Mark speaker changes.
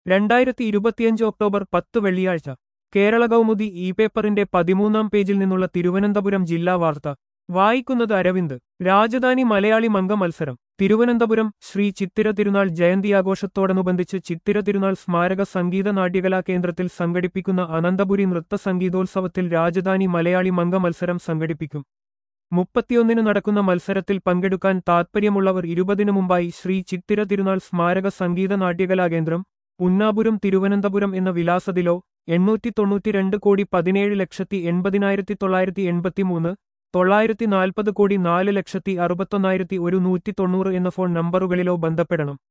Speaker 1: രണ്ടായിരത്തി ഇരുപത്തിയഞ്ച് ഒക്ടോബർ പത്ത് വെള്ളിയാഴ്ച കേരള കൗമുദി ഇ പേപ്പറിന്റെ പതിമൂന്നാം പേജിൽ നിന്നുള്ള തിരുവനന്തപുരം ജില്ലാ വാർത്ത വായിക്കുന്നത് അരവിന്ദ് രാജധാനി മലയാളി മംഗ മത്സരം തിരുവനന്തപുരം ശ്രീ ചിത്തിര തിരുനാൾ ജയന്തി ആഘോഷത്തോടനുബന്ധിച്ച് ചിത്തിര തിരുനാൾ സ്മാരക സംഗീത നാട്യകലാ കേന്ദ്രത്തിൽ സംഘടിപ്പിക്കുന്ന അനന്തപുരി നൃത്ത സംഗീതോത്സവത്തിൽ രാജധാനി മലയാളി മംഗ മത്സരം സംഘടിപ്പിക്കും മുപ്പത്തിയൊന്നിന് നടക്കുന്ന മത്സരത്തിൽ പങ്കെടുക്കാൻ താൽപ്പര്യമുള്ളവർ ഇരുപതിനു മുമ്പായി ശ്രീ ചിത്തിര തിരുനാൾ സ്മാരക സംഗീത നാട്യകലാ കേന്ദ്രം പുന്നാപുരം തിരുവനന്തപുരം എന്ന വിലാസത്തിലോ എണ്ണൂറ്റി തൊണ്ണൂറ്റിരണ്ട് കോടി പതിനേഴ് ലക്ഷത്തി എൺപതിനായിരത്തി തൊള്ളായിരത്തി എൺപത്തിമൂന്ന് തൊള്ളായിരത്തി നാൽപ്പത് കോടി നാല് ലക്ഷത്തി അറുപത്തൊന്നായിരത്തി ഒരു നൂറ്റി തൊണ്ണൂറ് എന്ന ഫോൺ നമ്പറുകളിലോ ബന്ധപ്പെടണം